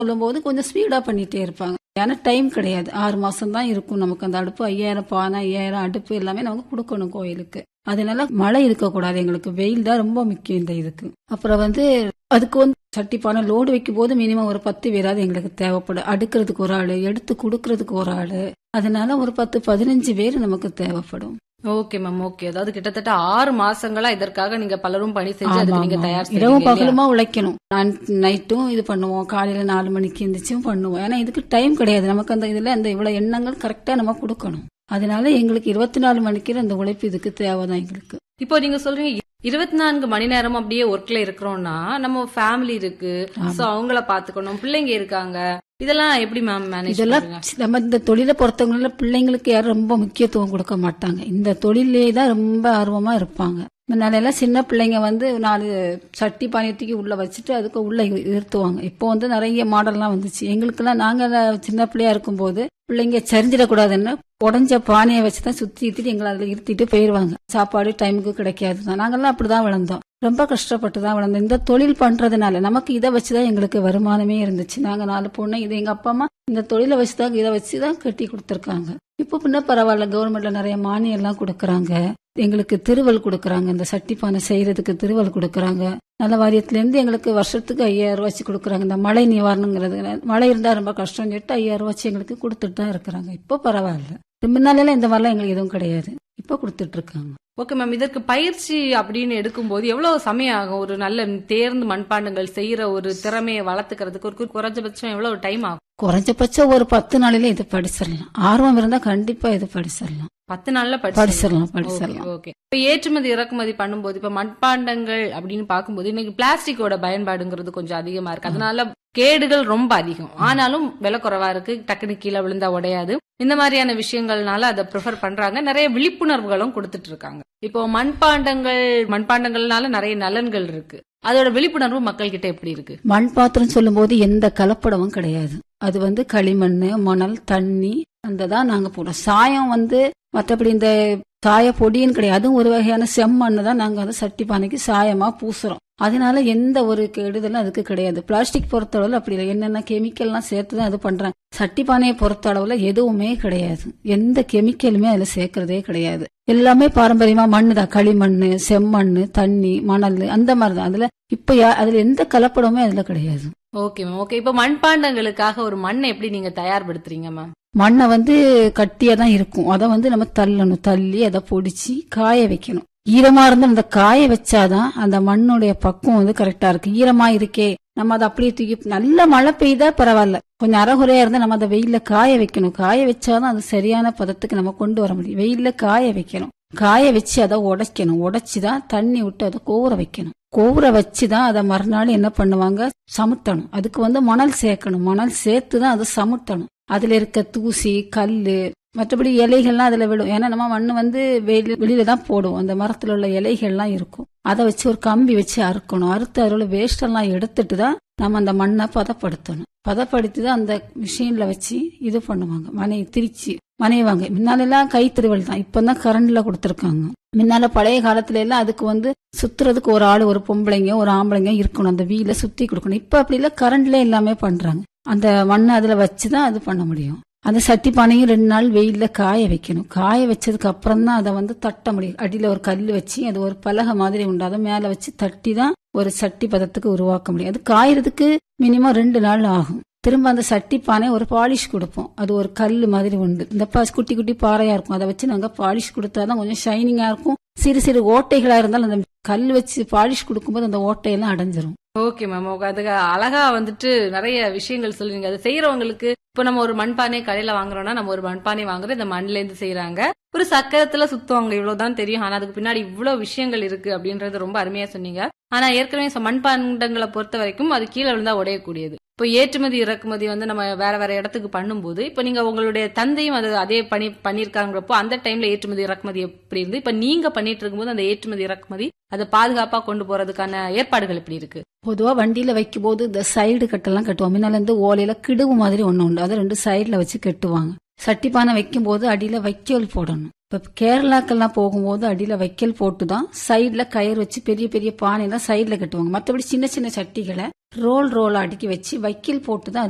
சொல்லும்போது கொஞ்சம் ஸ்பீடா பண்ணிட்டே இருப்பாங்க ஏன்னா டைம் கிடையாது ஆறு மாசம் தான் இருக்கும் நமக்கு அந்த அடுப்பு ஐயாயிரம் பானை ஐயாயிரம் அடுப்பு எல்லாமே நமக்கு கொடுக்கணும் கோயிலுக்கு அதனால மழை இருக்கக்கூடாது எங்களுக்கு வெயில் தான் ரொம்ப முக்கியம் இந்த இதுக்கு அப்புறம் வந்து அதுக்கு வந்து சட்டி பானை லோடு வைக்கும் போது மினிமம் ஒரு பத்து பேராது எங்களுக்கு தேவைப்படும் அடுக்கிறதுக்கு ஒரு ஆளு எடுத்து கொடுக்கறதுக்கு ஒரு ஆளு அதனால ஒரு பத்து பதினஞ்சு பேர் நமக்கு தேவைப்படும் ஓகே மேம் ஓகே அதாவது கிட்டத்தட்ட ஆறு மாசங்களா இதற்காக நீங்க பலரும் பணி செஞ்சு ஆமா, அதுக்கு நீங்க ஆமா. தயார் இரவும் செய்றீங்க இல்லையா? பகலுமா உழைக்கணும் நான் நைட்டும் இது பண்ணுவோம் காலையில நாலு மணிக்கு எந்திரிச்சும் பண்ணுவோம் ஏன்னா இதுக்கு டைம் கிடையாது நமக்கு அந்த இதுல அந்த இவ்வளவு எண்ணங்கள் கரெக்டா நம்ம கொடுக்கணும் அதனால எங்களுக்கு இருபத்தி நாலு மணிக்கு அந்த உழைப்பு இதுக்கு தேவைதான் எங்களுக்கு இப்போ நீங்க சொல்றீங்க இருபத்தி நான்கு மணி நேரம் அப்படியே ஒர்க்ல இருக்கிறோம்னா நம்ம ஃபேமிலி இருக்கு சோ அவங்கள பாத்துக்கணும் பிள்ளைங்க இருக்காங்க இதெல்லாம் எப்படி மேம் மேனேஜ் இதெல்லாம் பண்ணுங்க நம்ம இந்த தொழிலை பொறுத்தவங்கள பிள்ளைங்களுக்கு யாரும் ரொம்ப முக்கியத்துவம் கொடுக்க மாட்டாங்க இந்த தொழிலே தான் ரொம்ப ஆர்வமா இருப்பாங்க முன்னால எல்லாம் சின்ன பிள்ளைங்க வந்து நாலு சட்டி பானையை தூக்கி உள்ள வச்சுட்டு அதுக்கு உள்ள இருத்துவாங்க இப்போ வந்து நிறைய மாடல்லாம் வந்துச்சு எங்களுக்கெல்லாம் நாங்க சின்ன பிள்ளையா இருக்கும்போது பிள்ளைங்க சரிஞ்சிடக்கூடாதுன்னு உடஞ்ச பானையை வச்சுதான் சுத்தி சுத்திட்டு எங்களை அதுல இருத்திட்டு போயிருவாங்க சாப்பாடு டைமுக்கு கிடைக்காது தான் நாங்கெல்லாம் அப்படிதான் வளர்ந்தோம் ரொம்ப கஷ்டப்பட்டு தான் வளர்ந்தோம் இந்த தொழில் பண்றதுனால நமக்கு இதை வச்சுதான் எங்களுக்கு வருமானமே இருந்துச்சு நாங்க நாலு பொண்ணு இது எங்க அப்பா அம்மா இந்த தொழிலை வச்சுதான் இதை வச்சுதான் கட்டி கொடுத்துருக்காங்க இப்போ பின்ன பரவாயில்ல கவர்மெண்ட்ல நிறைய மானியம் எல்லாம் கொடுக்கறாங்க எங்களுக்கு திருவல் கொடுக்கறாங்க இந்த சட்டி பானை செய்யறதுக்கு திருவல் கொடுக்கறாங்க நல்ல வாரியத்துல இருந்து எங்களுக்கு வருஷத்துக்கு ஐயாயிரம் ரூபாய் வச்சு கொடுக்கறாங்க இந்த மழை நிவாரணங்கிறது மழை இருந்தா ரொம்ப கஷ்டம் சொல்லிட்டு ஐயாயிரம் ரூபாய் வச்சு எங்களுக்கு கொடுத்துட்டு தான் இருக்கிறாங்க இப்போ பரவாயில்ல முன்னால இந்த மாதிரிலாம் எங்களுக்கு எதுவும் கிடையாது இப்போ கொடுத்துட்டு இருக்காங்க ஓகே மேம் இதற்கு பயிற்சி அப்படின்னு எடுக்கும்போது எவ்வளவு சமயம் ஆகும் ஒரு நல்ல தேர்ந்து மண்பாண்டங்கள் செய்யற ஒரு திறமையை வளர்த்துக்கிறதுக்கு ஒரு கு- குறைஞ்சபட்சம் எவ்வளவு டைம் ஆகும் குறைஞ்சபட்சம் ஒரு பத்து நாளில இது படிச்சிடலாம் ஆர்வம் இருந்தா கண்டிப்பா இது படிச்சிடலாம் பத்து நாள்ல படிச்சிடலாம் ஓகே படிச்சிடலாம் ஓகே இப்ப ஏற்றுமதி இறக்குமதி பண்ணும்போது இப்ப மண்பாண்டங்கள் அப்படின்னு பார்க்கும்போது இன்னைக்கு பிளாஸ்டிக்கோட பயன்பாடுங்கிறது கொஞ்சம் அதிகமா இருக்கு அதனால கேடுகள் ரொம்ப அதிகம் ஆனாலும் விலை குறைவா இருக்கு டக்குனு கீழே விழுந்தா உடையாது இந்த மாதிரியான விஷயங்கள்னால அதை ப்ரிஃபர் பண்றாங்க நிறைய விழிப்புணர்வுகளும் கொடுத்துட்டு இருக்காங்க இப்போ மண்பாண்டங்கள் மண்பாண்டங்கள்னால நிறைய நலன்கள் இருக்கு அதோட விழிப்புணர்வு மக்கள் கிட்ட எப்படி இருக்கு மண் பாத்திரம் சொல்லும்போது எந்த கலப்படமும் கிடையாது அது வந்து களிமண் மணல் தண்ணி அந்த தான் நாங்க போடுறோம் சாயம் வந்து மற்றபடி இந்த சாய பொடின்னு கிடையாது அதுவும் ஒரு வகையான செம்மண்ணு தான் நாங்க அதை சட்டி பானைக்கு சாயமா பூசுறோம் அதனால எந்த ஒரு கெடுதலும் அதுக்கு கிடையாது பிளாஸ்டிக் பொறுத்தளவுல அப்படி இல்லை என்னென்ன கெமிக்கல்லாம் சேர்த்து தான் அது பண்றாங்க சட்டி பானையை பொறுத்த அளவுல எதுவுமே கிடையாது எந்த கெமிக்கலுமே அதுல சேர்க்கறதே கிடையாது எல்லாமே பாரம்பரியமா மண்ணு தான் களிமண்ணு செம்மண்ணு தண்ணி மணல் அந்த மாதிரி தான் அதுல இப்ப யா- அதுல எந்த கலப்படமே அதுல கிடையாது ஓகே மேம் ஓகே இப்ப மண்பாண்டங்களுக்காக ஒரு மண்ணை எப்படி நீங்க தயார்படுத்துறீங்க மேம் மண்ணை வந்து கட்டியா தான் இருக்கும் அதை வந்து நம்ம தள்ளணும் தள்ளி அதை பொடிச்சு காய வைக்கணும் ஈரமா இருந்தா அந்த காய வச்சாதான் அந்த மண்ணுடைய பக்குவம் வந்து கரெக்டா இருக்கு ஈரமா இருக்கே நம்ம அதை அப்படியே தூக்கி நல்ல மழை பெய்தா பரவாயில்ல கொஞ்சம் அறகுறையா இருந்தா நம்ம அதை வெயில்ல காய வைக்கணும் காய வச்சாதான் அது சரியான பதத்துக்கு நம்ம கொண்டு வர முடியும் வெயில்ல காய வைக்கணும் காய வச்சு அதை உடைக்கணும் உடைச்சுதான் தண்ணி விட்டு அதை கோர வைக்கணும் கோர வச்சுதான் அதை மறுநாள் என்ன பண்ணுவாங்க சமுத்தணும் அதுக்கு வந்து மணல் சேர்க்கணும் மணல் சேர்த்து தான் அதை சமுத்தணும் அதுல இருக்க தூசி கல்லு மற்றபடி இலைகள்லாம் அதுல விடும் ஏன்னா நம்ம மண்ணு வந்து வெளி- வெளியில தான் போடுவோம் அந்த மரத்துல உள்ள இலைகள்லாம் இருக்கும் அதை வச்சு ஒரு கம்பி வச்சு அறுக்கணும் அறுத்து அதில் உள்ள வேஸ்ட் எல்லாம் எடுத்துட்டு தான் நம்ம அந்த மண்ணை பதப்படுத்தணும் பதப்படுத்தி தான் அந்த மிஷின்ல வச்சு இது பண்ணுவாங்க மனையை திரிச்சு மனைவாங்க முன்னாலெல்லாம் கை திருவல் தான் இப்பதான் கரண்ட்ல கொடுத்துருக்காங்க முன்னால பழைய காலத்துல எல்லாம் அதுக்கு வந்து சுத்துறதுக்கு ஒரு ஆள் ஒரு பொம்பளைங்க ஒரு ஆம்பளைங்க இருக்கணும் அந்த வீல சுத்தி கொடுக்கணும் இப்ப அப்படி இல்ல கரண்ட்ல எல்லாமே பண்றாங்க அந்த மண்ணை அதுல வச்சுதான் அது பண்ண முடியும் அந்த சட்டி பானையும் ரெண்டு நாள் வெயில்ல காய வைக்கணும் காய வச்சதுக்கு அப்புறம் தான் அதை வந்து தட்ட முடியும் அடியில ஒரு கல் வச்சு அது ஒரு பலகை மாதிரி உண்டு அதை மேல வச்சு தட்டி தான் ஒரு சட்டி பதத்துக்கு உருவாக்க முடியும் அது காயறதுக்கு மினிமம் ரெண்டு நாள் ஆகும் திரும்ப அந்த சட்டி பானை ஒரு பாலிஷ் கொடுப்போம் அது ஒரு கல் மாதிரி உண்டு இந்த பா குட்டி குட்டி பாறையா இருக்கும் அதை வச்சு நாங்க பாலிஷ் கொடுத்தாதான் கொஞ்சம் ஷைனிங்கா இருக்கும் சிறு சிறு ஓட்டைகளா இருந்தாலும் அந்த கல் வச்சு பாலிஷ் கொடுக்கும்போது அந்த ஓட்டையெல்லாம் அடைஞ்சிரும் ஓகே மேம் ஓகே அதுக்கு அழகா வந்துட்டு நிறைய விஷயங்கள் சொல்லுவீங்க அதை செய்யறவங்களுக்கு இப்போ நம்ம ஒரு மண்பானை கடையில வாங்குறோம்னா நம்ம ஒரு மண்பானை வாங்குறோம் இந்த மண்ணுல இருந்து செய்யறாங்க ஒரு சக்கரத்துல சுத்துவாங்க இவ்வளவுதான் தெரியும் ஆனா அதுக்கு பின்னாடி இவ்வளவு விஷயங்கள் இருக்கு அப்படின்றது ரொம்ப அருமையா சொன்னீங்க ஆனா ஏற்கனவே சொ- மண்பாண்டங்களை பொறுத்த வரைக்கும் அது கீழே விழுந்தா உடையக்கூடியது இப்போ ஏற்றுமதி இறக்குமதி வந்து நம்ம வேற வேற இடத்துக்கு பண்ணும்போது இப்போ நீங்க உங்களுடைய தந்தையும் அது அதே பணி பண்ணிருக்காங்கிறப்போ அந்த டைம்ல ஏற்றுமதி இறக்குமதி எப்படி இருந்து இப்ப நீங்க பண்ணிட்டு இருக்கும்போது அந்த ஏற்றுமதி இறக்குமதி அதை பாதுகாப்பா கொண்டு போறதுக்கான ஏற்பாடுகள் எப்படி இருக்கு பொதுவா வண்டியில வைக்கும் போது இந்த சைடு கட்டெல்லாம் கட்டுவாங்க முன்னால இருந்து ஓலையில கிடுவு மாதிரி ஒண்ணு உண்டு அதை ரெண்டு சைடுல வச்சு கட்டுவாங்க சட்டி பானை வைக்கும் போது அடியில வைக்கோல் போடணும் இப்ப கேரளாக்கெல்லாம் போகும்போது அடியில வைக்கல் போட்டு தான் சைடுல கயிறு வச்சு பெரிய பெரிய பானையெல்லாம் சைடுல கட்டுவாங்க மற்றபடி சின்ன சின்ன சட்டிகளை ரோல் ரோல் அடுக்கி வச்சு வைக்கல் போட்டு தான்